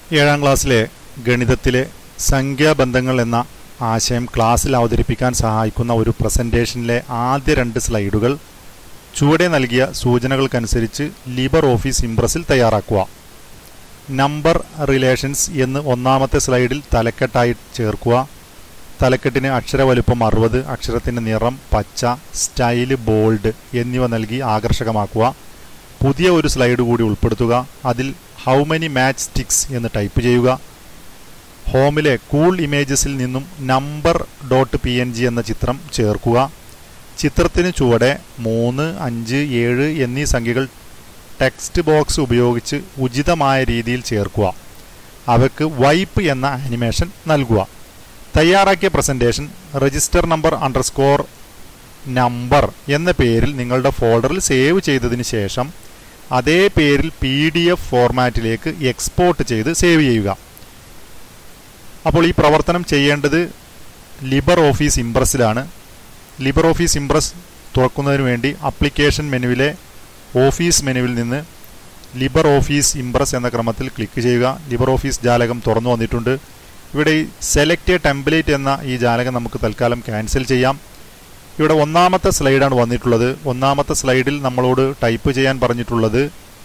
ഏഴാം ക്ലാസ്സിലെ ഗണിതത്തിലെ സംഖ്യാബന്ധങ്ങൾ എന്ന ആശയം ക്ലാസ്സിൽ അവതരിപ്പിക്കാൻ സഹായിക്കുന്ന ഒരു പ്രസന്റേഷനിലെ ആദ്യ രണ്ട് സ്ലൈഡുകൾ ചുവടെ നൽകിയ സൂചനകൾക്കനുസരിച്ച് ലിബർ ഓഫീസ് ഇംപ്രസിൽ തയ്യാറാക്കുക നമ്പർ റിലേഷൻസ് എന്ന് ഒന്നാമത്തെ സ്ലൈഡിൽ തലക്കെട്ടായി ചേർക്കുക തലക്കെട്ടിന് അക്ഷരവലുപ്പം അറുപത് അക്ഷരത്തിൻ്റെ നിറം പച്ച സ്റ്റൈല് ബോൾഡ് എന്നിവ നൽകി ആകർഷകമാക്കുക പുതിയ ഒരു സ്ലൈഡ് കൂടി ഉൾപ്പെടുത്തുക അതിൽ ഹൗ മെനി മാച്ച് സ്റ്റിക്സ് എന്ന് ടൈപ്പ് ചെയ്യുക ഹോമിലെ കൂൾ ഇമേജസിൽ നിന്നും number dot P N G എന്ന ചിത്രം ചേർക്കുക ചിത്രത്തിന് ചുവടെ മൂന്ന് അഞ്ച് ഏഴ് എന്നീ സംഖ്യകൾ ടെക്സ്റ്റ് ബോക്സ് ഉപയോഗിച്ച് ഉചിതമായ രീതിയിൽ ചേർക്കുക അവയ്ക്ക് വൈപ്പ് എന്ന ആനിമേഷൻ നൽകുക തയ്യാറാക്കിയ presentation register number underscore number എന്ന പേരിൽ നിങ്ങളുടെ ഫോൾഡറിൽ സേവ് ചെയ്തതിന് ശേഷം അതേ പേരിൽ പി ഡി എഫ് ഫോർമാറ്റിലേക്ക് എക്സ്പോർട്ട് ചെയ്ത് സേവ് ചെയ്യുക അപ്പോൾ ഈ പ്രവർത്തനം ചെയ്യേണ്ടത് ലിബർ ഓഫീസ് ഇംപ്രസിലാണ് ലിബർ ഓഫീസ് ഇംപ്രസ് തുറക്കുന്നതിന് വേണ്ടി അപ്ലിക്കേഷൻ മെനുവിലെ ഓഫീസ് മെനുവിൽ നിന്ന് ലിബർ ഓഫീസ് ഇംപ്രസ് എന്ന ക്രമത്തിൽ ക്ലിക്ക് ചെയ്യുക ലിബർ ഓഫീസ് ജാലകം തുറന്നു വന്നിട്ടുണ്ട് ഇവിടെ ഈ സെലക്ട് എ ടെംപ്ലേറ്റ് എന്ന ഈ ജാലകം നമുക്ക് തൽക്കാലം ക്യാൻസൽ ചെയ്യാം ഇവിടെ ഒന്നാമത്തെ സ്ലൈഡാണ് വന്നിട്ടുള്ളത് ഒന്നാമത്തെ സ്ലൈഡിൽ നമ്മളോട് ടൈപ്പ് ചെയ്യാൻ പറഞ്ഞിട്ടുള്ളത്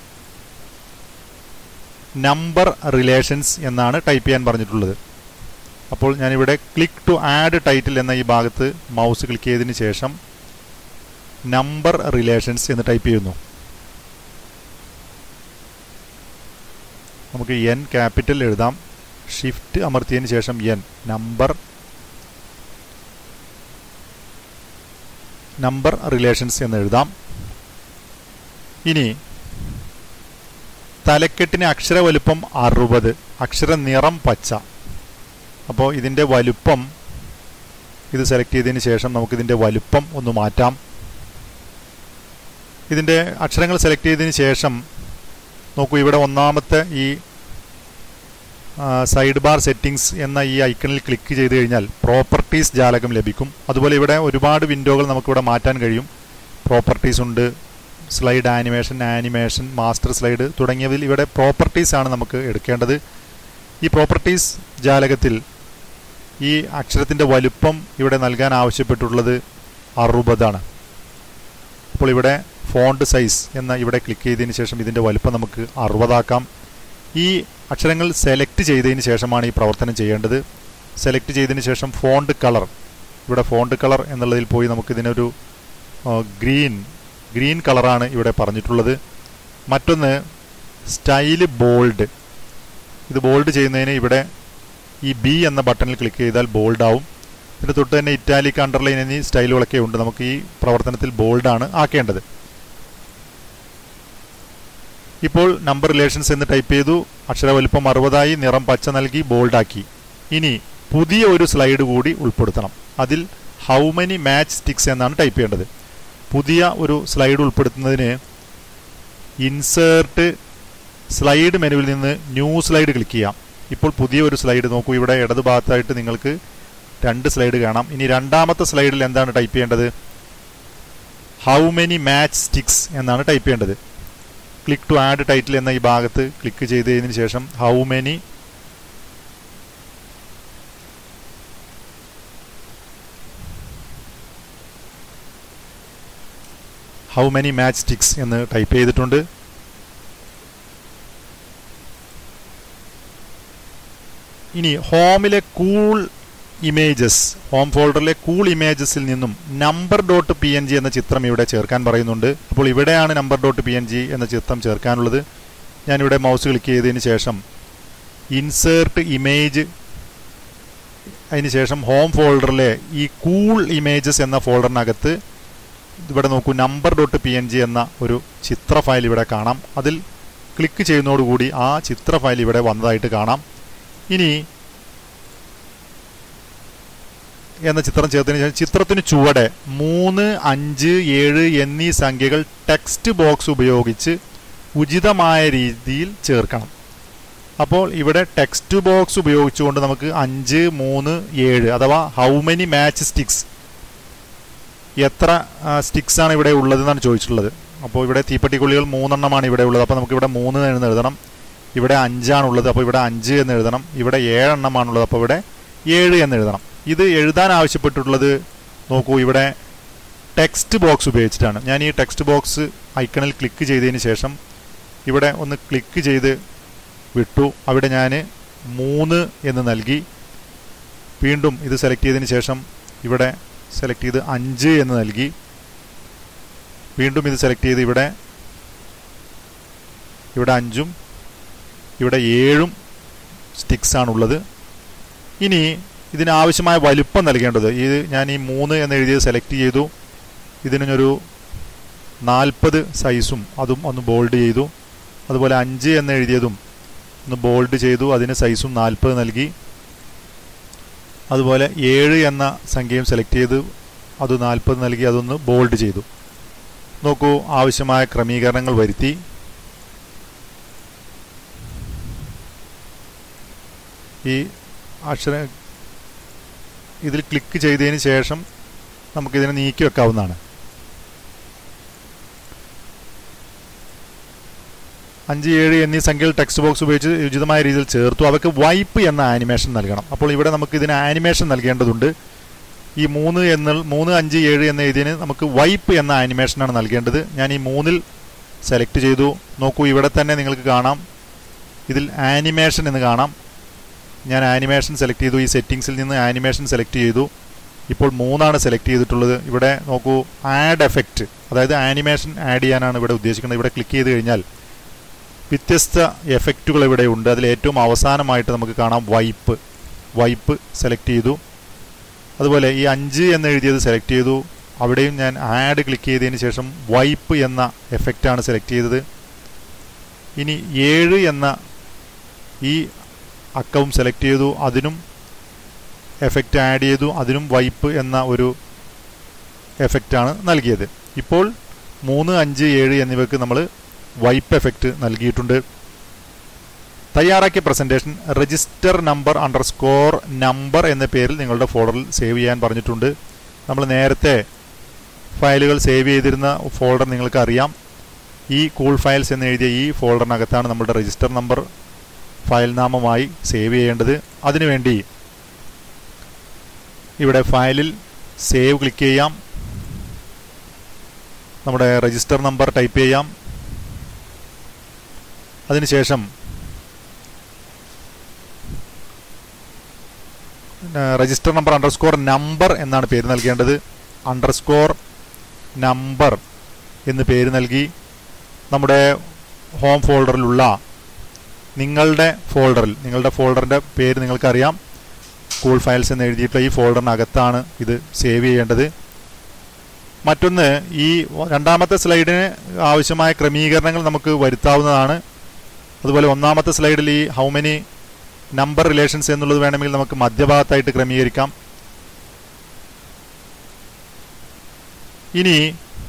നമ്പർ റിലേഷൻസ് എന്നാണ് ടൈപ്പ് ചെയ്യാൻ പറഞ്ഞിട്ടുള്ളത് അപ്പോൾ ഞാനിവിടെ ക്ലിക്ക് ടു ആഡ് ടൈറ്റിൽ എന്ന ഈ ഭാഗത്ത് മൗസ് ക്ലിക്ക് ചെയ്തതിന് ശേഷം നമ്പർ റിലേഷൻസ് എന്ന് ടൈപ്പ് ചെയ്യുന്നു നമുക്ക് എൻ ക്യാപിറ്റൽ എഴുതാം ഷിഫ്റ്റ് അമർത്തിയതിന് ശേഷം എൻ നമ്പർ നമ്പർ റിലേഷൻസ് എന്ന് എഴുതാം ഇനി തലക്കെട്ടിന് അക്ഷര വലുപ്പം അറുപത് അക്ഷര നിറം പച്ച അപ്പോൾ ഇതിൻ്റെ വലുപ്പം ഇത് സെലക്ട് ചെയ്തതിന് ശേഷം നമുക്കിതിൻ്റെ വലുപ്പം ഒന്ന് മാറ്റാം ഇതിൻ്റെ അക്ഷരങ്ങൾ സെലക്ട് ചെയ്തതിന് ശേഷം നോക്കൂ ഇവിടെ ഒന്നാമത്തെ ഈ സൈഡ് ബാർ സെറ്റിംഗ്സ് എന്ന ഈ ഐക്കണിൽ ക്ലിക്ക് ചെയ്ത് കഴിഞ്ഞാൽ പ്രോപ്പർട്ടീസ് ജാലകം ലഭിക്കും അതുപോലെ ഇവിടെ ഒരുപാട് വിൻഡോകൾ നമുക്കിവിടെ മാറ്റാൻ കഴിയും പ്രോപ്പർട്ടീസ് ഉണ്ട് slide animation animation master slide തുടങ്ങിയതിൽ ഇവിടെ പ്രോപ്പർട്ടീസ് ആണ് നമുക്ക് എടുക്കേണ്ടത് ഈ പ്രോപ്പർട്ടീസ് ജാലകത്തിൽ ഈ അക്ഷരത്തിൻ്റെ വലുപ്പം ഇവിടെ നൽകാൻ ആവശ്യപ്പെട്ടുള്ളത് അറുപതാണ് അപ്പോൾ ഇവിടെ ഫോണ്ട് സൈസ് എന്ന ഇവിടെ ക്ലിക്ക് ചെയ്തതിന് ശേഷം ഇതിൻ്റെ വലുപ്പം നമുക്ക് അറുപതാക്കാം ഈ അക്ഷരങ്ങൾ സെലക്ട് ചെയ്തതിന് ശേഷമാണ് ഈ പ്രവർത്തനം ചെയ്യേണ്ടത് സെലക്ട് ചെയ്തതിന് ശേഷം ഫോണ്ട് കളർ ഇവിടെ ഫോണ്ട് കളർ എന്നുള്ളതിൽ പോയി നമുക്കിതിനൊരു ഗ്രീൻ ഗ്രീൻ കളറാണ് ഇവിടെ പറഞ്ഞിട്ടുള്ളത് മറ്റൊന്ന് സ്റ്റൈല് ബോൾഡ് ഇത് ബോൾഡ് ചെയ്യുന്നതിന് ഇവിടെ ഈ ബി എന്ന ബട്ടണിൽ ക്ലിക്ക് ചെയ്താൽ ബോൾഡ് ആവും ഇതിന് തൊട്ട് തന്നെ ഇറ്റാലിക് അണ്ടർലൈൻ എന്നീ സ്റ്റൈലുകളൊക്കെ ഉണ്ട് നമുക്ക് ഈ പ്രവർത്തനത്തിൽ ബോൾഡാണ് ആക്കേണ്ടത് ഇപ്പോൾ നമ്പർ റിലേഷൻസ് എന്ന് ടൈപ്പ് ചെയ്തു അക്ഷരവലുപ്പം അറുപതായി നിറം പച്ച നൽകി ബോൾഡാക്കി ഇനി പുതിയ ഒരു സ്ലൈഡ് കൂടി ഉൾപ്പെടുത്തണം അതിൽ ഹൗ മെനി മാച്ച് സ്റ്റിക്സ് എന്നാണ് ടൈപ്പ് ചെയ്യേണ്ടത് പുതിയ ഒരു സ്ലൈഡ് ഉൾപ്പെടുത്തുന്നതിന് ഇൻസേർട്ട് സ്ലൈഡ് മെനുവിൽ നിന്ന് ന്യൂ സ്ലൈഡ് ക്ലിക്ക് ചെയ്യാം ഇപ്പോൾ പുതിയ ഒരു സ്ലൈഡ് നോക്കൂ ഇവിടെ ഇടത് ഭാഗത്തായിട്ട് നിങ്ങൾക്ക് രണ്ട് സ്ലൈഡ് കാണാം ഇനി രണ്ടാമത്തെ സ്ലൈഡിൽ എന്താണ് ടൈപ്പ് ചെയ്യേണ്ടത് ഹൗ മെനി മാച്ച് സ്റ്റിക്സ് എന്നാണ് ടൈപ്പ് ചെയ്യേണ്ടത് ക്ലിക്ക് ടു ആഡ് ടൈറ്റിൽ എന്ന ഈ ഭാഗത്ത് ക്ലിക്ക് ചെയ്തതിന് ശേഷം how many how many matchsticks എന്ന് ടൈപ്പ് ചെയ്തിട്ടുണ്ട് ഇനി ഹോമിലെ കൂൾ ഇമേജസ് ഹോം ഫോൾഡറിലെ കൂൾ ഇമേജസിൽ നിന്നും number dot P N G എന്ന ചിത്രം ഇവിടെ ചേർക്കാൻ പറയുന്നുണ്ട് അപ്പോൾ ഇവിടെയാണ് number dot P N G എന്ന ചിത്രം ചേർക്കാനുള്ളത് ഞാനിവിടെ മൗസ് ക്ലിക്ക് ചെയ്തതിന് ശേഷം ഇൻസേർട്ട് ഇമേജ് അതിന് ശേഷം ഹോം ഫോൾഡറിലെ ഈ കൂൾ ഇമേജസ് എന്ന ഫോൾഡറിനകത്ത് ഇവിടെ നോക്കൂ number dot P N G എന്ന ഒരു ചിത്ര ഫയൽ ഇവിടെ കാണാം അതിൽ ക്ലിക്ക് ചെയ്യുന്നതോടുകൂടി ആ ചിത്ര ഫയൽ ഇവിടെ വന്നതായിട്ട് കാണാം ഇനി എന്ന ചിത്രം ചേർത്തതിന് ശേഷം ചിത്രത്തിന് ചുവടെ മൂന്ന് അഞ്ച് ഏഴ് എന്നീ സംഖ്യകൾ ടെക്സ്റ്റ് ബോക്സ് ഉപയോഗിച്ച് ഉചിതമായ രീതിയിൽ ചേർക്കണം അപ്പോൾ ഇവിടെ ടെക്സ്റ്റ് ബോക്സ് ഉപയോഗിച്ചുകൊണ്ട് നമുക്ക് അഞ്ച് മൂന്ന് ഏഴ് അഥവാ ഹൗ മെനി മാച്ച് സ്റ്റിക്സ് എത്ര സ്റ്റിക്സ് ആണ് ഇവിടെ ഉള്ളതെന്നാണ് ചോദിച്ചിട്ടുള്ളത് അപ്പോൾ ഇവിടെ തീപ്പെട്ടിക്കുള്ളികൾ മൂന്നെണ്ണമാണ് ഇവിടെ ഉള്ളത് അപ്പോൾ നമുക്ക് ഇവിടെ മൂന്ന് എന്ന് എഴുതണം ഇവിടെ അഞ്ചാണുള്ളത് അപ്പോൾ ഇവിടെ അഞ്ച് എന്ന് എഴുതണം ഇവിടെ ഏഴെണ്ണമാണുള്ളത് അപ്പോൾ ഇവിടെ ഏഴ് എന്ന് എഴുതണം ഇത് എഴുതാൻ ആവശ്യപ്പെട്ടിട്ടുള്ളത് നോക്കൂ ഇവിടെ ടെക്സ്റ്റ് ബോക്സ് ഉപയോഗിച്ചിട്ടാണ് ഞാൻ ഈ ടെക്സ്റ്റ് ബോക്സ് ഐക്കണിൽ ക്ലിക്ക് ചെയ്തതിന് ശേഷം ഇവിടെ ഒന്ന് ക്ലിക്ക് ചെയ്ത് വിട്ടു അവിടെ ഞാൻ മൂന്ന് എന്ന് നൽകി വീണ്ടും ഇത് സെലക്ട് ചെയ്തതിന് ശേഷം ഇവിടെ സെലക്ട് ചെയ്ത് അഞ്ച് എന്ന് നൽകി വീണ്ടും ഇത് സെലക്ട് ചെയ്ത് ഇവിടെ ഇവിടെ അഞ്ചും ഇവിടെ ഏഴും സ്റ്റിക്സ് ആണുള്ളത് ഇനി ഇതിനാവശ്യമായ വലുപ്പം നൽകേണ്ടത് ഇത് ഞാൻ ഈ മൂന്ന് എന്ന് എഴുതിയത് സെലക്ട് ചെയ്തു ഇതിനൊരു നാൽപ്പത് സൈസും അതും ഒന്ന് ബോൾഡ് ചെയ്തു അതുപോലെ അഞ്ച് എന്ന് എഴുതിയതും ഒന്ന് ബോൾഡ് ചെയ്തു അതിന് സൈസും നാൽപ്പത് നൽകി അതുപോലെ ഏഴ് എന്ന സംഖ്യയും സെലക്ട് ചെയ്ത് അത് നാൽപ്പത് നൽകി അതൊന്ന് ബോൾഡ് ചെയ്തു നോക്കൂ ആവശ്യമായ ക്രമീകരണങ്ങൾ വരുത്തി ഈ അക്ഷര ഇതിൽ ക്ലിക്ക് ചെയ്തതിന് ശേഷം നമുക്കിതിനെ നീക്കി വെക്കാവുന്നതാണ് അഞ്ച് ഏഴ് എന്നീ സംഖ്യകൾ ടെക്സ്റ്റ് ബോക്സ് ഉപയോഗിച്ച് ഉചിതമായ രീതിയിൽ ചേർത്തു അവയ്ക്ക് വൈപ്പ് എന്ന ആനിമേഷൻ നൽകണം അപ്പോൾ ഇവിടെ നമുക്ക് ഇതിന് ആനിമേഷൻ നൽകേണ്ടതുണ്ട് ഈ മൂന്ന് എന്ന മൂന്ന് അഞ്ച് ഏഴ് എന്ന ഇതിന് നമുക്ക് വൈപ്പ് എന്ന ആനിമേഷനാണ് നൽകേണ്ടത് ഞാൻ ഈ മൂന്നിൽ സെലക്ട് ചെയ്തു നോക്കൂ ഇവിടെ തന്നെ നിങ്ങൾക്ക് കാണാം ഇതിൽ ആനിമേഷൻ എന്ന് കാണാം ഞാൻ ആനിമേഷൻ സെലക്ട് ചെയ്തു ഈ സെറ്റിങ്സിൽ നിന്ന് ആനിമേഷൻ സെലക്ട് ചെയ്തു ഇപ്പോൾ മൂന്നാണ് സെലക്ട് ചെയ്തിട്ടുള്ളത് ഇവിടെ നോക്കൂ ആഡ് എഫക്റ്റ് അതായത് ആനിമേഷൻ ആഡ് ചെയ്യാനാണ് ഇവിടെ ഉദ്ദേശിക്കുന്നത് ഇവിടെ ക്ലിക്ക് ചെയ്ത് കഴിഞ്ഞാൽ വ്യത്യസ്ത എഫക്റ്റുകൾ ഇവിടെ ഉണ്ട് അതിൽ ഏറ്റവും അവസാനമായിട്ട് നമുക്ക് കാണാം വൈപ്പ് വൈപ്പ് സെലക്ട് ചെയ്തു അതുപോലെ ഈ അഞ്ച് എന്ന് എഴുതിയത് സെലക്ട് ചെയ്തു അവിടെയും ഞാൻ ആഡ് ക്ലിക്ക് ചെയ്തതിന് ശേഷം വൈപ്പ് എന്ന എഫക്റ്റാണ് സെലക്ട് ചെയ്തത് ഇനി ഏഴ് എന്ന ഈ അക്കവും സെലക്ട് ചെയ്തു അതിനും എഫക്റ്റ് ആഡ് ചെയ്തു അതിനും വൈപ്പ് എന്ന ഒരു എഫക്റ്റാണ് നൽകിയത് ഇപ്പോൾ മൂന്ന് അഞ്ച് ഏഴ് എന്നിവയ്ക്ക് നമ്മൾ വൈപ്പ് എഫക്റ്റ് നൽകിയിട്ടുണ്ട് തയ്യാറാക്കിയ presentation register number underscore number എന്ന പേരിൽ നിങ്ങളുടെ ഫോൾഡറിൽ സേവ് ചെയ്യാൻ പറഞ്ഞിട്ടുണ്ട് നമ്മൾ നേരത്തെ ഫയലുകൾ സേവ് ചെയ്തിരുന്ന ഫോൾഡർ നിങ്ങൾക്ക് അറിയാം ഈ കൂൾ ഫയൽസ് എന്ന് എഴുതിയ ഈ ഫോൾഡറിനകത്താണ് നമ്മുടെ രജിസ്റ്റർ നമ്പർ ഫയൽ നാമമായി സേവ് ചെയ്യേണ്ടത് അതിനുവേണ്ടി ഇവിടെ ഫയലിൽ സേവ് ക്ലിക്ക് ചെയ്യാം നമ്മുടെ രജിസ്റ്റർ നമ്പർ ടൈപ്പ് ചെയ്യാം അതിനുശേഷം രജിസ്റ്റർ നമ്പർ അണ്ടർസ്കോർ നമ്പർ എന്നാണ് പേര് നൽകേണ്ടത് അണ്ടർസ്കോർ നമ്പർ എന്ന് പേര് നൽകി നമ്മുടെ ഹോം ഫോൾഡറിലുള്ള നിങ്ങളുടെ ഫോൾഡറിൽ നിങ്ങളുടെ ഫോൾഡറിൻ്റെ പേര് നിങ്ങൾക്കറിയാം കൂൾ ഫയൽസ് എന്ന് എഴുതിയിട്ടുള്ള ഈ ഫോൾഡറിനകത്താണ് ഇത് സേവ് ചെയ്യേണ്ടത് മറ്റൊന്ന് ഈ രണ്ടാമത്തെ സ്ലൈഡിന് ആവശ്യമായ ക്രമീകരണങ്ങൾ നമുക്ക് വരുത്താവുന്നതാണ് അതുപോലെ ഒന്നാമത്തെ സ്ലൈഡിൽ ഈ ഹൗ മെനി നമ്പർ റിലേഷൻസ് എന്നുള്ളത് വേണമെങ്കിൽ നമുക്ക് മധ്യഭാഗത്തായിട്ട് ക്രമീകരിക്കാം ഇനി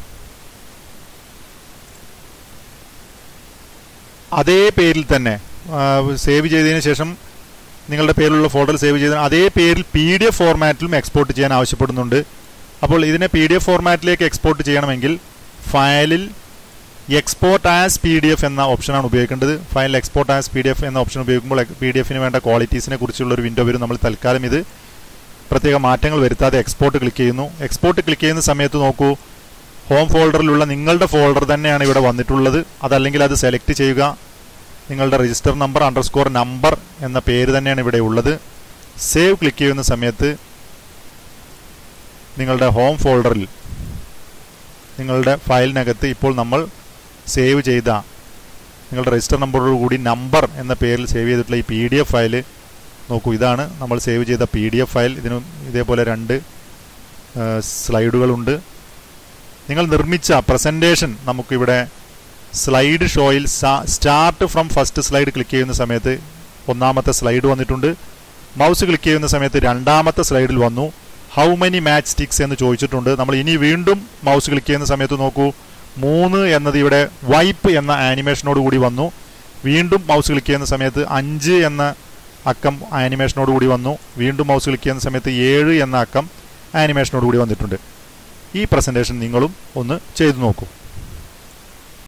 അതേ പേരിൽ തന്നെ സേവ് ചെയ്തതിന് ശേഷം നിങ്ങളുടെ പേരിലുള്ള ഫോൾഡർ സേവ് ചെയ്ത അതേ പേരിൽ പി ഡി എഫ് ഫോർമാറ്റിലും എക്സ്പോർട്ട് ചെയ്യാൻ ആവശ്യപ്പെടുന്നുണ്ട് അപ്പോൾ ഇതിനെ പി ഡി എഫ് ഫോർമാറ്റിലേക്ക് എക്സ്പോർട്ട് ചെയ്യണമെങ്കിൽ ഫയലിൽ export as P D F എന്ന ഓപ്ഷനാണ് ഉപയോഗിക്കേണ്ടത് file export as P D F എന്ന ഓപ്ഷൻ ഉപയോഗിക്കുമ്പോൾ പി ഡി എഫിന് വേണ്ട ക്വാളിറ്റീസിനെ കുറിച്ചുള്ള ഒരു വിൻഡോ വരും നമ്മൾ തൽക്കാലം ഇത് പ്രത്യേക മാറ്റങ്ങൾ വരുത്താതെ എക്സ്പോർട്ട് ക്ലിക്ക് ചെയ്യുന്നു എക്സ്പോർട്ട് ക്ലിക്ക് ചെയ്യുന്ന സമയത്ത് നോക്കൂ ഹോം ഫോൾഡറിലുള്ള നിങ്ങളുടെ ഫോൾഡർ തന്നെയാണ് ഇവിടെ വന്നിട്ടുള്ളത് അതല്ലെങ്കിൽ അത് സെലക്ട് ചെയ്യുക നിങ്ങളുടെ രജിസ്റ്റർ നമ്പർ അണ്ടർസ്കോർ നമ്പർ എന്ന പേര് തന്നെയാണ് ഇവിടെ ഉള്ളത് സേവ് ക്ലിക്ക് ചെയ്യുന്ന സമയത്ത് നിങ്ങളുടെ ഹോം ഫോൾഡറിൽ നിങ്ങളുടെ ഫയലിനകത്ത് ഇപ്പോൾ നമ്മൾ സേവ് ചെയ്ത നിങ്ങളുടെ രജിസ്റ്റർ നമ്പറോട് കൂടി നമ്പർ എന്ന പേരിൽ സേവ് ചെയ്തിട്ടുള്ള ഈ പി ഡി എഫ് ഫയൽ നോക്കൂ ഇതാണ് നമ്മൾ സേവ് ചെയ്ത പി ഡി എഫ് ഫയൽ ഇതിനും ഇതേപോലെ രണ്ട് സ്ലൈഡുകളുണ്ട് നിങ്ങൾ നിർമ്മിച്ച പ്രസൻറ്റേഷൻ നമുക്കിവിടെ സ്ലൈഡ് ഷോയിൽ start from first slide click ചെയ്യുന്ന സമയത്ത് ഒന്നാമത്തെ സ്ലൈഡ് വന്നിട്ടുണ്ട് മൗസ് ക്ലിക്ക് ചെയ്യുന്ന സമയത്ത് രണ്ടാമത്തെ സ്ലൈഡിൽ വന്നു ഹൗ മെനി മാച്ച് സ്റ്റിക്സ് എന്ന് ചോദിച്ചിട്ടുണ്ട് നമ്മൾ ഇനി വീണ്ടും മൗസ് ക്ലിക്ക് ചെയ്യുന്ന സമയത്ത് നോക്കൂ മൂന്ന് എന്നത് ഇവിടെ വൈപ്പ് എന്ന ആനിമേഷനോട് കൂടി വന്നു വീണ്ടും മൗസ് ക്ലിക്ക് ചെയ്യുന്ന സമയത്ത് അഞ്ച് എന്ന അക്കം ആനിമേഷനോട് കൂടി വന്നു വീണ്ടും മൗസ് ക്ലിക്ക് ചെയ്യുന്ന സമയത്ത് ഏഴ് എന്ന അക്കം ആനിമേഷനോട് കൂടി വന്നിട്ടുണ്ട് ഈ പ്രസൻറ്റേഷൻ നിങ്ങളും ഒന്ന് ചെയ്തു നോക്കൂ